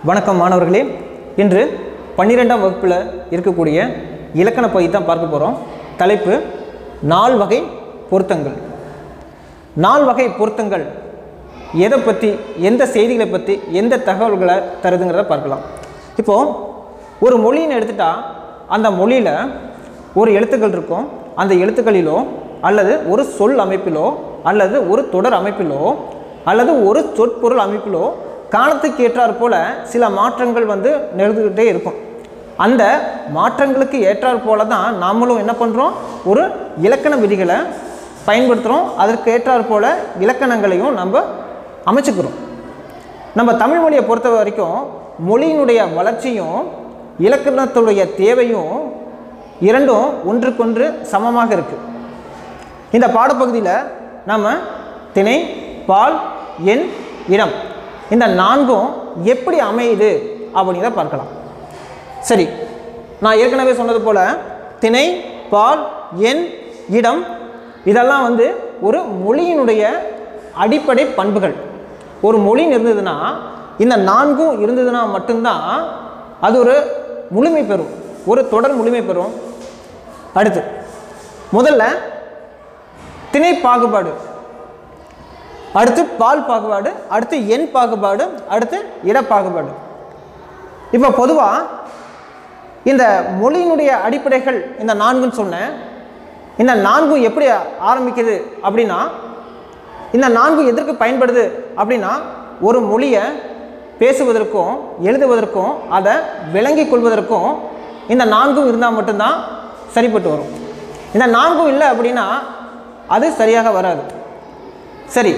வணக்கம் மாணவர்களே இன்று பன்னிரெண்டாம் வகுப்பில் இருக்கக்கூடிய இலக்கண பகுதி தான் பார்க்க போகிறோம் தலைப்பு நால் வகை பொருத்தங்கள் நால் வகை பொருத்தங்கள் எதை பற்றி எந்த செய்திகளை பற்றி எந்த தகவல்களை தருதுங்கிறத பார்க்கலாம் இப்போது ஒரு மொழின்னு எடுத்துட்டா அந்த மொழியில் ஒரு எழுத்துக்கள் இருக்கும் அந்த எழுத்துக்களிலோ அல்லது ஒரு சொல் அமைப்பிலோ அல்லது ஒரு தொடர் அமைப்பிலோ அல்லது ஒரு சொற்பொருள் அமைப்பிலோ காலத்துக்கு ஏற்றாற் போல சில மாற்றங்கள் வந்து நிகழ்ந்துக்கிட்டே இருக்கும் அந்த மாற்றங்களுக்கு ஏற்றாற் போல தான் நாமளும் என்ன பண்ணுறோம் ஒரு இலக்கண விதிகளை பயன்படுத்துகிறோம் அதற்கு ஏற்றாற் போல இலக்கணங்களையும் நம்ம அமைச்சுக்கிறோம் நம்ம தமிழ் மொழியை பொறுத்த வரைக்கும் மொழியினுடைய வளர்ச்சியும் இலக்கணத்துடைய தேவையும் இரண்டும் ஒன்றுக்கொன்று சமமாக இருக்குது இந்த பாடப்பகுதியில் நம்ம திணை பால் எண் இடம் இந்த நான்கும் எப்படி அமையுது அப்படிங்கிறத பார்க்கலாம் சரி நான் ஏற்கனவே சொன்னது போல் திணை பால் எண் இடம் இதெல்லாம் வந்து ஒரு மொழியினுடைய அடிப்படை பண்புகள் ஒரு மொழி இருந்ததுன்னா இந்த நான்கும் இருந்ததுன்னா மட்டும்தான் அது ஒரு முழுமை பெறும் ஒரு தொடர் முழுமை பெறும் அடுத்து முதல்ல திணை பாகுபாடு அடுத்து பால் பாகுபாடு அடுத்து எண் பாகுபாடு அடுத்து இட பாகுபாடு இப்போ பொதுவாக இந்த மொழியினுடைய அடிப்படைகள் இந்த நான்குன்னு சொன்னேன் இந்த நான்கு எப்படி ஆரம்பிக்குது அப்படின்னா இந்த நான்கு எதற்கு பயன்படுது அப்படின்னா ஒரு மொழியை பேசுவதற்கும் எழுதுவதற்கும் அதை விளங்கிக் கொள்வதற்கும் இந்த நான்கும் இருந்தால் மட்டும்தான் சரிப்பட்டு வரும் இந்த நான்கும் இல்லை அப்படின்னா அது சரியாக வராது சரி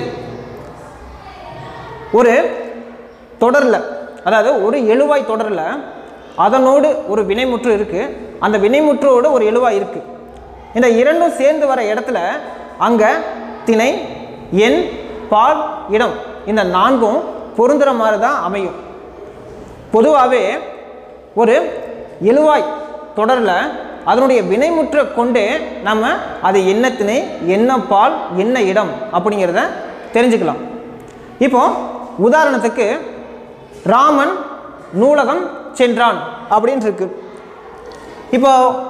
ஒரு தொடரில் அதாவது ஒரு எழுவாய் தொடரில் அதனோடு ஒரு வினைமுற்று இருக்குது அந்த வினைமுற்றோடு ஒரு எழுவாய் இருக்குது இந்த இரண்டும் சேர்ந்து வர இடத்துல அங்கே திணை எண் பால் இடம் இந்த நான்கும் பொருந்துகிற மாதிரி தான் அமையும் பொதுவாகவே ஒரு எழுவாய் தொடரில் அதனுடைய வினைமுற்ற கொண்டு நம்ம அது என்ன திணை என்ன பால் என்ன இடம் அப்படிங்கிறத தெரிஞ்சுக்கலாம் இப்போ உதாரணத்துக்கு ராமன் நூலகம் சென்றான் அப்படின்னு இருக்கு இப்போ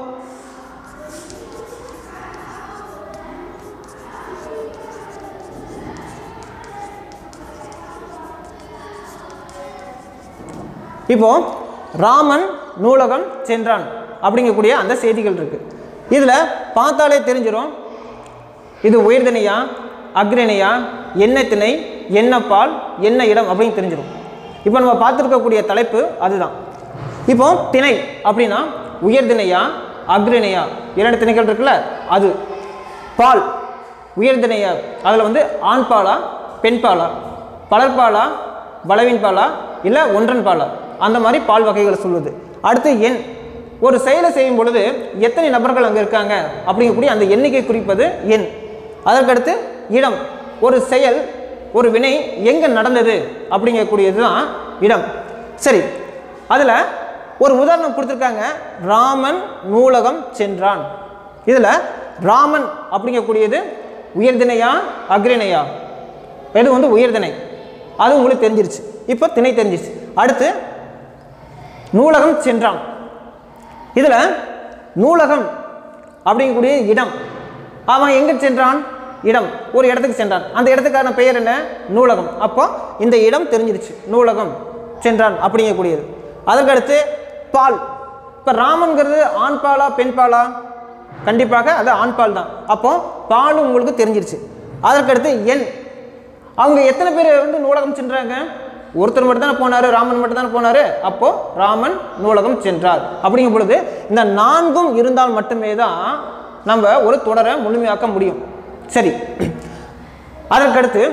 இப்போ ராமன் நூலகம் சென்றான் அப்படிங்கக்கூடிய அந்த செய்திகள் இருக்கு இதில் பார்த்தாலே தெரிஞ்சிடும் இது உயர்திணையா அக்ரணியா என்ன திணை என்ன பால் என்ன இடம் அப்படின்னு தெரிஞ்சிடும் இப்போ நம்ம பார்த்துருக்கக்கூடிய தலைப்பு அதுதான் இப்போ திணை அப்படின்னா உயர்திணையா அக்ரணியா இரண்டு திணைகள் இருக்குல்ல அது பால் உயர்திணையா அதில் வந்து ஆண் பாலா பெண் பாலா பலர்பாலா பலவின் பாலா இல்லை ஒன்றன் பாலா அந்த மாதிரி பால் வகைகளை சொல்லுது அடுத்து எண் ஒரு செயலை செய்யும் பொழுது எத்தனை நபர்கள் அங்கே இருக்காங்க அப்படிங்கக்கூடிய அந்த எண்ணிக்கை குறிப்பது எண் அதற்கடுத்து இடம் ஒரு செயல் ஒரு வினை எங்கே நடந்தது அப்படிங்கக்கூடியது தான் இடம் சரி அதில் ஒரு உதாரணம் கொடுத்துருக்காங்க ராமன் நூலகம் சென்றான் இதில் ராமன் அப்படிங்கக்கூடியது உயர்திணையா அக்ரிணையா இது வந்து உயர்திணை அது உங்களுக்கு தெரிஞ்சிருச்சு இப்போ திணை தெரிஞ்சிருச்சு அடுத்து நூலகம் சென்றான் இதில் நூலகம் அப்படிங்கக்கூடிய இடம் அவன் எங்கே சென்றான் இடம் ஒரு இடத்துக்கு சென்றான் அந்த இடத்துக்கான பெயர் என்ன நூலகம் அப்போ இந்த இடம் தெரிஞ்சிருச்சு நூலகம் சென்றான் அப்படிங்கக்கூடியது அதற்கடுத்து பால் இப்போ ராமன்கிறது ஆண் பாலா பெண் பாலா கண்டிப்பாக அது ஆண் பால் தான் அப்போ பாலும் உங்களுக்கு தெரிஞ்சிருச்சு அதற்கடுத்து எண் அவங்க எத்தனை பேர் வந்து நூலகம் சென்றாங்க ஒருத்தர் மட்டும் தானே போனார் ராமன் மட்டும் தானே போனார் அப்போ ராமன் நூலகம் சென்றார் அப்படிங்கும் பொழுது இந்த நான்கும் இருந்தால் மட்டுமே தான் நம்ம ஒரு தொடரை முழுமையாக்க முடியும் சரி அதற்கடுத்து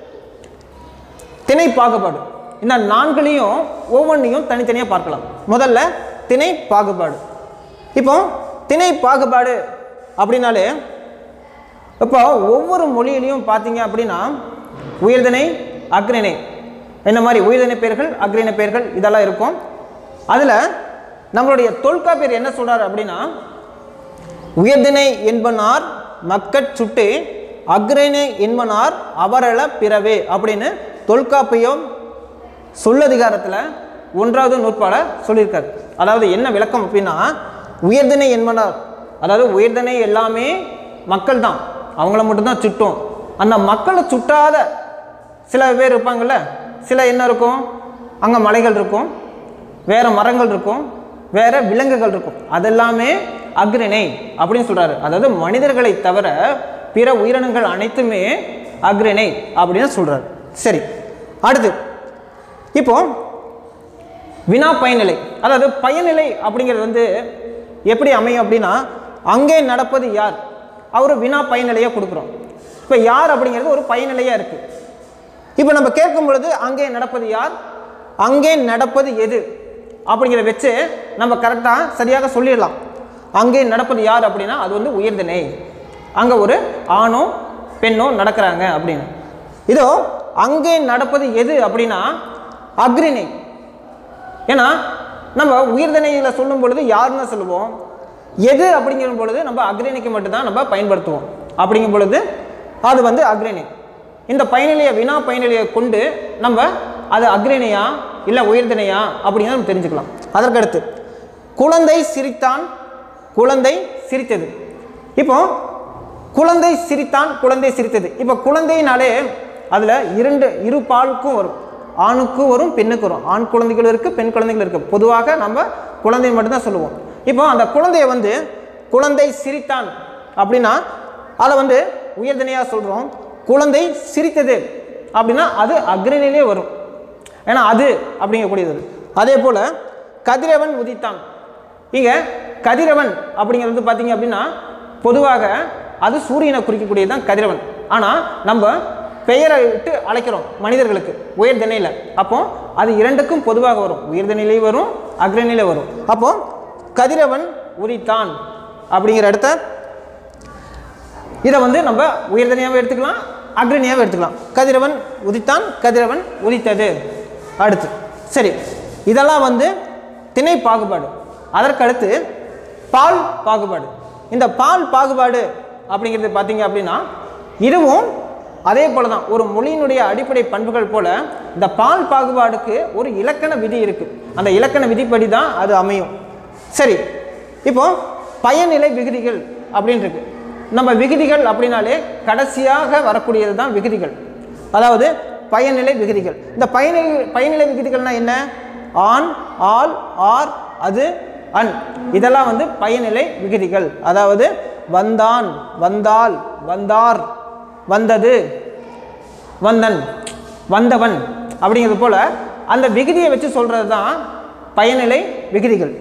திணை பாகுபாடு இந்த நான்களையும் ஒவ்வொன்றையும் தனித்தனியாக பார்க்கலாம் முதல்ல திணை பாகுபாடு இப்போ திணை பாகுபாடு அப்படின்னாலே இப்போ ஒவ்வொரு மொழியிலையும் பார்த்தீங்க அப்படின்னா உயர்திணை அக்ரிணை இந்த மாதிரி உயர்திணை பெயர்கள் அக்ரிணை பெயர்கள் இதெல்லாம் இருக்கும் அதில் நம்மளுடைய தொல்காப்பியர் என்ன சொல்கிறார் அப்படின்னா உயர்திணை என்பனார் மக்கட் சுட்டு அக்ரிணை என்பனார் அவரள பிறவே அப்படின்னு தொல்காப்பியம் சொல்லதிகாரத்தில் ஒன்றாவது நூற்பால சொல்லியிருக்காரு அதாவது என்ன விளக்கம் அப்படின்னா உயர்திணை என்பனர் அதாவது உயர்திணை எல்லாமே மக்கள் தான் அவங்கள மட்டும்தான் சுட்டும் அந்த மக்களை சுட்டாத சில பேர் இருப்பாங்கள்ல சில என்ன இருக்கும் அங்கே மலைகள் இருக்கும் வேறு மரங்கள் இருக்கும் வேறு விலங்குகள் இருக்கும் அதெல்லாமே அக்ரிணை அப்படின்னு சொல்கிறாரு அதாவது மனிதர்களை தவிர பிற உயிரினங்கள் அனைத்துமே அக்ரிணை அப்படின்னு சொல்கிறார் சரி அடுத்து இப்போ வினா பயனிலை அதாவது பயனிலை அப்படிங்கிறது வந்து எப்படி அமையும் அப்படின்னா அங்கே நடப்பது யார் அவர் வினா பயனிலையை கொடுக்குறோம் இப்போ யார் அப்படிங்கிறது ஒரு பயனிலையாக இருக்குது இப்போ நம்ம கேட்கும் பொழுது அங்கே நடப்பது யார் அங்கே நடப்பது எது அப்படிங்கிறத வச்சு நம்ம கரெக்டாக சரியாக சொல்லிடலாம் அங்கே நடப்பது யார் அப்படின்னா அது வந்து உயர்திணை அங்கே ஒரு ஆணோ பெண்ணோ நடக்கிறாங்க அப்படின்னு இதோ அங்கே நடப்பது எது அப்படின்னா அக்ரிணை ஏன்னா நம்ம உயிர்தனையில் சொல்லும் பொழுது யாருன்னு சொல்லுவோம் எது அப்படிங்கிற பொழுது நம்ம அக்ரிணிக்கு மட்டும்தான் நம்ம பயன்படுத்துவோம் அப்படிங்கும் பொழுது அது வந்து அக்ரிணை இந்த பயனிலையை வினா பயனிலையை கொண்டு நம்ம அது அக்ரிணையா இல்லை உயர்தினையா அப்படிங்கிறத நம்ம தெரிஞ்சுக்கலாம் அதற்கடுத்து குழந்தை சிரித்தான் குழந்தை சிரித்தது இப்போ குழந்தை சிரித்தான் குழந்தை சிரித்தது இப்போ குழந்தைனாலே அதில் இரண்டு இரு பாலுக்கும் வரும் ஆணுக்கும் வரும் பெண்ணுக்கு வரும் ஆண் குழந்தைகள் இருக்குது பெண் குழந்தைகள் இருக்குது பொதுவாக நம்ம குழந்தை மட்டும்தான் சொல்லுவோம் இப்போ அந்த குழந்தைய வந்து குழந்தை சிரித்தான் அப்படின்னா அதை வந்து உயர்தனையாக சொல்கிறோம் குழந்தை சிரித்தது அப்படின்னா அது அக்ரணிலே வரும் ஏன்னா அது அப்படிங்கக்கூடியது அதே போல் கதிரவன் உதித்தான் இங்கே கதிரவன் அப்படிங்கிறது வந்து பார்த்தீங்க அப்படின்னா பொதுவாக அது சூரியனை குறிக்கக்கூடியது தான் கதிரவன் ஆனால் நம்ம பெயரை விட்டு அழைக்கிறோம் மனிதர்களுக்கு உயர்தனையில் அப்போ அது இரண்டுக்கும் பொதுவாக வரும் உயர்தனிலே வரும் அக்ரணிலே வரும் அப்போ கதிரவன் உதித்தான் அப்படிங்கிற இடத்த இதை வந்து நம்ம உயர்தனியாகவும் எடுத்துக்கலாம் அக்ரணியாகவும் எடுத்துக்கலாம் கதிரவன் உதித்தான் கதிரவன் உதித்தது அடுத்து சரி இதெல்லாம் வந்து திணை பாகுபாடு அதற்கடுத்து பால் பாகுபாடு இந்த பால் பாகுபாடு அப்படிங்கிறது பார்த்தீங்க அப்படின்னா இதுவும் அதே போல தான் ஒரு மொழியினுடைய அடிப்படை பண்புகள் போல இந்த பால் பாகுபாடுக்கு ஒரு இலக்கண விதி இருக்குது அந்த இலக்கண விதிப்படி தான் அது அமையும் சரி இப்போ பயனிலை விகுதிகள் அப்படின்னு இருக்கு நம்ம விகுதிகள் அப்படின்னாலே கடைசியாக வரக்கூடியது தான் விகுதிகள் அதாவது பயனிலை விகுதிகள் இந்த பயனிலை பயனிலை விகுதிகள்னா என்ன ஆண் ஆல் ஆர் அது அன் இதெல்லாம் வந்து பயனிலை விகுதிகள் அதாவது வந்தான் வந்தால் வந்தார் வந்தது வந்தன் வந்தவன் அப்படிங்கிறது போல அந்த விகுதியை வச்சு சொல்றது தான் பயனிலை விகுதிகள்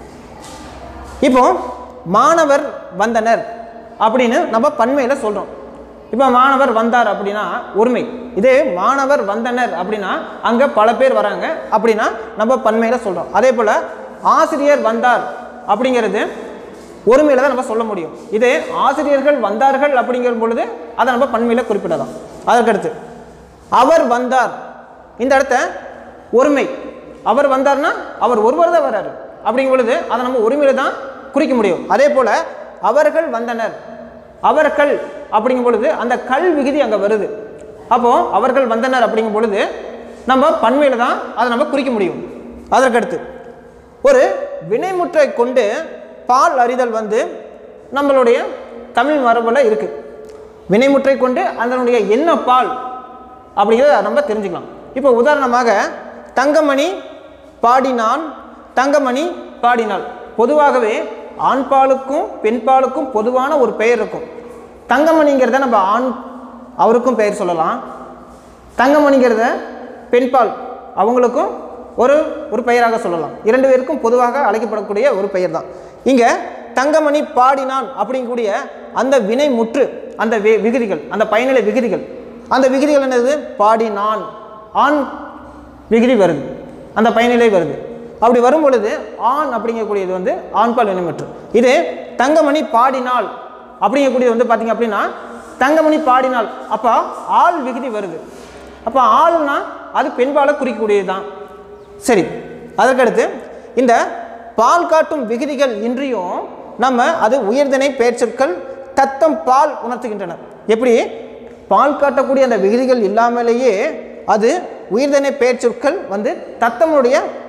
இப்போ மாணவர் வந்தனர் அப்படின்னு நம்ம பன்மையில் சொல்கிறோம் இப்போ மாணவர் வந்தார் அப்படின்னா ஒருமை இதே மாணவர் வந்தனர் அப்படின்னா அங்கே பல பேர் வராங்க அப்படின்னா நம்ம பன்மையில் சொல்கிறோம் அதே போல் ஆசிரியர் வந்தார் அப்படிங்கிறது ஒருமையில் தான் நம்ம சொல்ல முடியும் இதே ஆசிரியர்கள் வந்தார்கள் அப்படிங்கிற பொழுது அதை நம்ம பன்மையில் குறிப்பிடலாம் அதற்கடுத்து அவர் வந்தார் இந்த இடத்த ஒருமை அவர் வந்தார்னா அவர் ஒருவர் தான் வர்றாரு அப்படிங்கும் பொழுது அதை நம்ம ஒருமையில் தான் குறிக்க முடியும் அதே போல் அவர்கள் வந்தனர் அவர்கள் அப்படிங்கும் பொழுது அந்த கல் விகுதி அங்கே வருது அப்போது அவர்கள் வந்தனர் அப்படிங்கும் பொழுது நம்ம பன்மையில் தான் அதை நம்ம குறிக்க முடியும் அதற்கடுத்து ஒரு வினைமுற்றை கொண்டு பால் அறிதல் வந்து நம்மளுடைய தமிழ் மரபில் இருக்குது வினைமுற்றை கொண்டு அதனுடைய என்ன பால் அப்படிங்கிறத நம்ம தெரிஞ்சுக்கலாம் இப்போ உதாரணமாக தங்கமணி பாடினான் தங்கமணி பாடினாள் பொதுவாகவே ஆண் பாலுக்கும் பெண் பாலுக்கும் பொதுவான ஒரு பெயர் இருக்கும் தங்கமணிங்கிறத நம்ம ஆண் அவருக்கும் பெயர் சொல்லலாம் தங்கமணிங்கிறத பெண்பால் அவங்களுக்கும் ஒரு ஒரு பெயராக சொல்லலாம் இரண்டு பேருக்கும் பொதுவாக அழைக்கப்படக்கூடிய ஒரு பெயர் தான் இங்கே தங்கமணி பாடினான் அப்படிங்கக்கூடிய அந்த வினை முற்று அந்த வி- விகுதிகள் அந்த பயனிலை விகுதிகள் அந்த விகுதிகள் என்னது பாடினான் ஆண் விகுதி வருது அந்த பயனிலை வருது அப்படி வரும் பொழுது ஆண் அப்படிங்கக்கூடியது வந்து ஆண்பால் வினைமுற்று இது தங்கமணி பாடினாள் அப்படிங்கக்கூடியது வந்து பார்த்தீங்க அப்படின்னா தங்கமணி பாடினாள் அப்போ ஆள் விகுதி வருது அப்போ ஆள்னா அது பெண்பாலை குறிக்கக்கூடியது தான் சரி அதற்கடுத்து இந்த பால் காட்டும் விகுதிகள் இன்றியும் நம்ம அது உயர்திணை பெயர்ச்சொற்கள் தத்தம் பால் உணர்த்துகின்றன எப்படி பால் காட்டக்கூடிய அந்த விகுதிகள் இல்லாமலேயே அது உயிர்தனை பெயர்ச்சொற்கள் வந்து தத்தமுடைய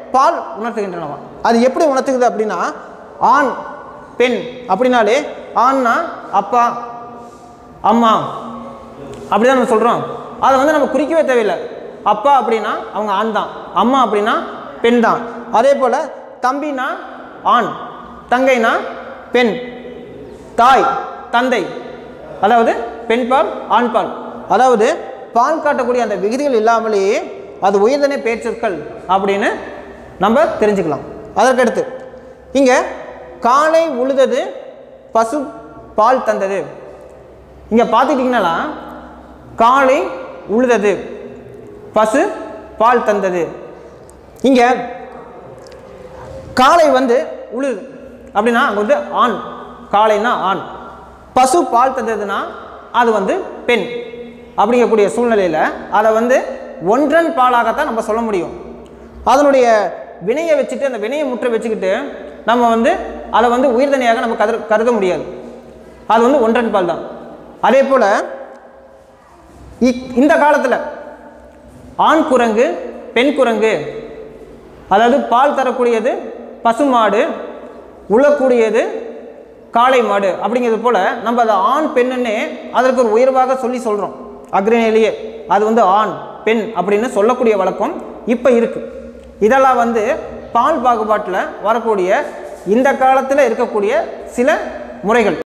பால் உணர்த்துகின்றனவா அது எப்படி உணர்த்துக்குது அப்படின்னா ஆண் பெண் அப்படின்னாலே ஆண்னா அப்பா அம்மா அப்படிதான் நம்ம சொல்கிறோம் அதை வந்து நம்ம குறிக்கவே தேவையில்லை அப்பா அப்படின்னா அவங்க ஆண் தான் அம்மா அப்படின்னா பெண் தான் அதே போல் தம்பினா ஆண் தங்கைனா பெண் தாய் தந்தை அதாவது பெண் பால் ஆண் பால் அதாவது பால் காட்டக்கூடிய அந்த விகுதிகள் இல்லாமலேயே அது உயர்தனை பேச்சொற்கள் அப்படின்னு நம்ம தெரிஞ்சுக்கலாம் அதற்கடுத்து இங்கே காலை உழுதது பசு பால் தந்தது இங்கே பார்த்துக்கிட்டிங்கன்னா காலை உழுதது பசு பால் தந்தது இங்கே காளை வந்து உழுது அப்படின்னா அங்கே வந்து ஆண் காளைனா ஆண் பசு பால் தந்ததுன்னா அது வந்து பெண் அப்படிங்கக்கூடிய சூழ்நிலையில் அதை வந்து ஒன்றன் பாலாகத்தான் நம்ம சொல்ல முடியும் அதனுடைய வினையை வச்சுட்டு அந்த வினையை முற்ற வச்சுக்கிட்டு நம்ம வந்து அதை வந்து உயிர்தனையாக நம்ம கருத கருத முடியாது அது வந்து ஒன்றன் பால் தான் அதே போல் இந்த காலத்தில் ஆண் குரங்கு பெண் குரங்கு அதாவது பால் தரக்கூடியது பசுமாடு உழக்கூடியது காளை மாடு அப்படிங்கிறது போல் நம்ம அதை ஆண் பெண்ணுன்னே அதற்கு ஒரு உயர்வாக சொல்லி சொல்கிறோம் அக்ரணியிலேயே அது வந்து ஆண் பெண் அப்படின்னு சொல்லக்கூடிய வழக்கம் இப்போ இருக்குது இதெல்லாம் வந்து பால் பாகுபாட்டில் வரக்கூடிய இந்த காலத்தில் இருக்கக்கூடிய சில முறைகள்